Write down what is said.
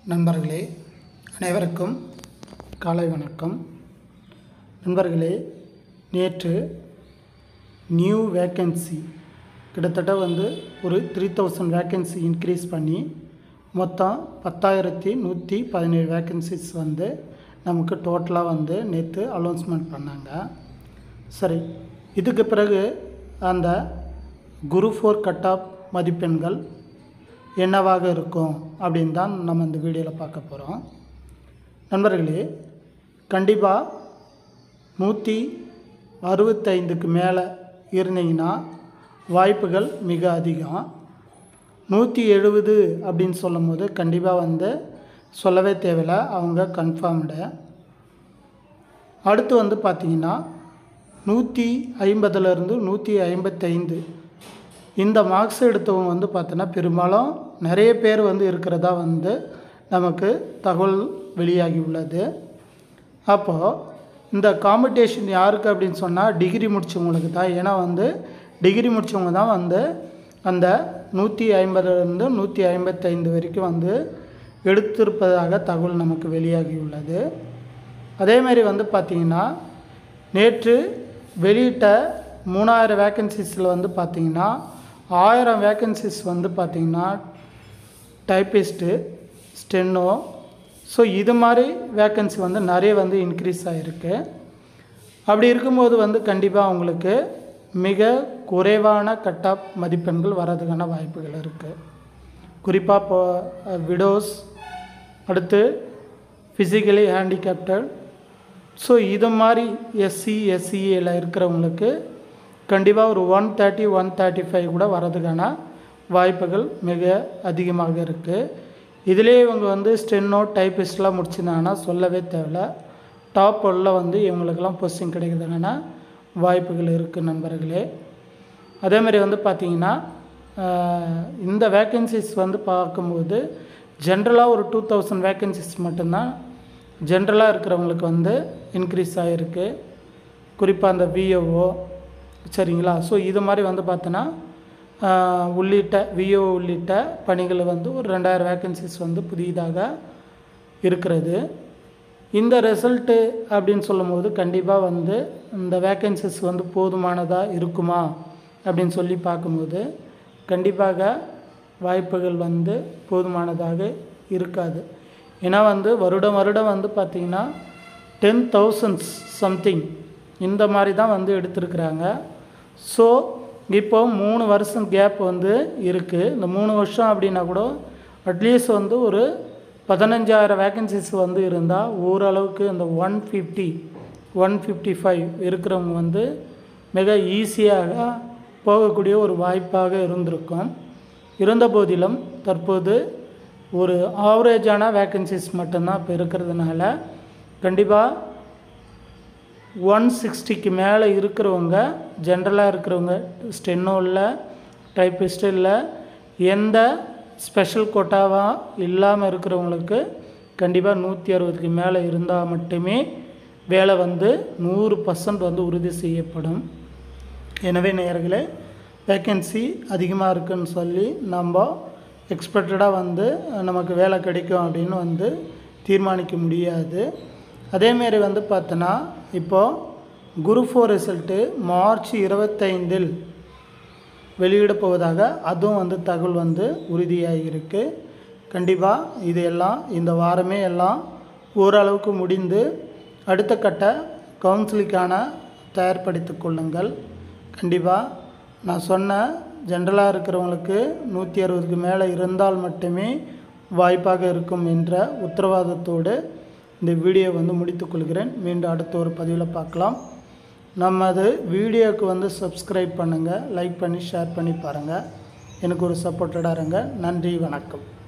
நண்பர்களே அனைவருக்கும் காலை வணக்கம் நண்பர்களே நேற்று நியூ வேக்கன்சி கிட்டத்தட்ட வந்து ஒரு த்ரீ தௌசண்ட் வேக்கன்சி இன்க்ரீஸ் பண்ணி மொத்தம் பத்தாயிரத்தி நூற்றி பதினேழு வேக்கன்சிஸ் வந்து நமக்கு டோட்டலாக வந்து நேற்று அலௌன்ஸ்மெண்ட் பண்ணாங்க சரி இதுக்கு பிறகு அந்த குரு ஃபோர் கட் ஆஃப் மதிப்பெண்கள் என்னவாக இருக்கும் அப்படின்னு தான் நம்ம இந்த வீடியோவில் பார்க்க போகிறோம் நண்பர்களே கண்டிப்பாக நூற்றி அறுபத்தைந்துக்கு மேலே இருந்தீங்கன்னா வாய்ப்புகள் மிக அதிகம் நூற்றி எழுபது அப்படின்னு சொல்லும் போது கண்டிப்பாக வந்து சொல்லவே தேவையில்ல அவங்க கன்ஃபார்ம்டு அடுத்து வந்து பார்த்திங்கன்னா நூற்றி ஐம்பதுலேருந்து நூற்றி ஐம்பத்தைந்து இந்த மார்க்ஸ் எடுத்தவங்க வந்து பார்த்தோன்னா பெரும்பாலும் நிறைய பேர் வந்து இருக்கிறதா வந்து நமக்கு தகவல் வெளியாகி உள்ளது அப்போது இந்த காம்படிஷன் யாருக்கு அப்படின்னு சொன்னால் டிகிரி முடித்தவங்களுக்கு தான் ஏன்னா வந்து டிகிரி முடித்தவங்க தான் வந்து அந்த நூற்றி ஐம்பதுலேருந்து நூற்றி ஐம்பத்தைந்து வரைக்கும் வந்து எடுத்திருப்பதாக தகவல் நமக்கு வெளியாகி உள்ளது அதேமாதிரி வந்து பார்த்திங்கன்னா நேற்று வெளியிட்ட மூணாயிரம் வேக்கன்சிஸில் வந்து பார்த்திங்கன்னா ஆயிரம் வேக்கன்சிஸ் வந்து பார்த்திங்கன்னா டைப்பிஸ்ட்டு ஸ்டென்னோ ஸோ இது மாதிரி வேக்கன்சி வந்து நிறைய வந்து இன்க்ரீஸ் ஆகிருக்கு அப்படி இருக்கும்போது வந்து கண்டிப்பாக அவங்களுக்கு மிக குறைவான கட் ஆஃப் மதிப்பெண்கள் வர்றதுக்கான வாய்ப்புகள் இருக்குது குறிப்பாக இப்போ விடோஸ் அடுத்து ஃபிசிக்கலி ஹேண்டிகேப்டட் ஸோ இது மாதிரி எஸ்சி எஸ்சிஏல இருக்கிறவங்களுக்கு கண்டிப்பாக ஒரு one thirty one thirty five கூட வர்றதுக்கான வாய்ப்புகள் மிக அதிகமாக இருக்குது இதிலே இவங்க வந்து ஸ்டென்னோ டைப்பிஸ்ட்லாம் முடிச்சிருந்தாங்கன்னா சொல்லவே தேவையில்ல டாப் உள்ள வந்து இவங்களுக்கெல்லாம் போஸ்டிங் கிடைக்கிறதுக்கான வாய்ப்புகள் இருக்குது நண்பர்களே அதேமாதிரி வந்து பார்த்திங்கன்னா இந்த வேக்கன்சிஸ் வந்து பார்க்கும்போது ஜென்ரலாக ஒரு டூ தௌசண்ட் வேக்கன்சிஸ் மட்டும்தான் ஜென்ரலாக இருக்கிறவங்களுக்கு வந்து இன்க்ரீஸ் ஆகிருக்கு குறிப்பாக அந்த விஓஓ சரிங்களா ஸோ இது மாதிரி வந்து பார்த்தோன்னா உள்ளிட்ட விஓ உள்ளிட்ட பணிகள் வந்து ஒரு ரெண்டாயிரம் வேக்கன்சிஸ் வந்து புதிதாக இருக்கிறது இந்த ரிசல்ட்டு அப்படின்னு சொல்லும்போது கண்டிப்பாக வந்து இந்த வேக்கன்சிஸ் வந்து போதுமானதாக இருக்குமா அப்படின்னு சொல்லி பார்க்கும்போது கண்டிப்பாக வாய்ப்புகள் வந்து போதுமானதாக இருக்காது ஏன்னா வந்து வருடம் வருடம் வந்து பார்த்திங்கன்னா டென் தௌசண்ட்ஸ் சம்திங் இந்த மாதிரி தான் வந்து எடுத்திருக்கிறாங்க ஸோ இப்போ மூணு வருஷம் கேப் வந்து இருக்குது இந்த மூணு வருஷம் அப்படின்னா கூட அட்லீஸ்ட் வந்து ஒரு பதினஞ்சாயிரம் வேக்கன்சிஸ் வந்து இருந்தால் ஓரளவுக்கு இந்த one fifty one fifty five இருக்கிறவங்க வந்து மிக ஈஸியாக போகக்கூடிய ஒரு வாய்ப்பாக இருந்திருக்கும் இருந்த போதிலும் தற்போது ஒரு ஆவரேஜான வேக்கன்சிஸ் மட்டும்தான் இப்போ இருக்கிறதுனால கண்டிப்பாக ஒன் சிக்ஸ்டிக்கு மேலே இருக்கிறவங்க ஜென்ரலாக இருக்கிறவங்க ஸ்டென்னோ இல்லை டைப்பிஸ்ட் இல்லை எந்த ஸ்பெஷல் கோட்டாவாக இல்லாமல் இருக்கிறவங்களுக்கு கண்டிப்பாக நூற்றி அறுபதுக்கு மேலே இருந்தால் மட்டுமே வேலை வந்து நூறு பர்சன்ட் வந்து உறுதி செய்யப்படும் எனவே நேர்களே வேக்கன்சி அதிகமாக இருக்குன்னு சொல்லி நம்ம எக்ஸ்பெக்டடாக வந்து நமக்கு வேலை கிடைக்கும் அப்படின்னு வந்து தீர்மானிக்க முடியாது அதேமாரி வந்து பார்த்தோன்னா இப்போது குரு ஃபோர் ரிசல்ட்டு மார்ச் இருபத்தைந்தில் வெளியிட போவதாக அதுவும் வந்து தகவல் வந்து உறுதியாகிருக்கு கண்டிப்பாக இது எல்லாம் இந்த வாரமே எல்லாம் ஓரளவுக்கு முடிந்து அடுத்த கட்ட கவுன்சிலிங்கான தயார்படுத்திக் கொள்ளுங்கள் கண்டிப்பாக நான் சொன்ன ஜென்ரலாக இருக்கிறவங்களுக்கு நூற்றி அறுபதுக்கு மேலே இருந்தால் மட்டுமே வாய்ப்பாக இருக்கும் என்ற உத்தரவாதத்தோடு இந்த வீடியோ வந்து முடித்துக்கொள்கிறேன் மீண்டும் அடுத்த ஒரு பதிவில் பார்க்கலாம் நமது வீடியோவுக்கு வந்து சப்ஸ்கிரைப் பண்ணுங்கள் லைக் பண்ணி ஷேர் பண்ணி பாருங்கள் எனக்கு ஒரு சப்போர்ட்டடாக இருங்க நன்றி வணக்கம்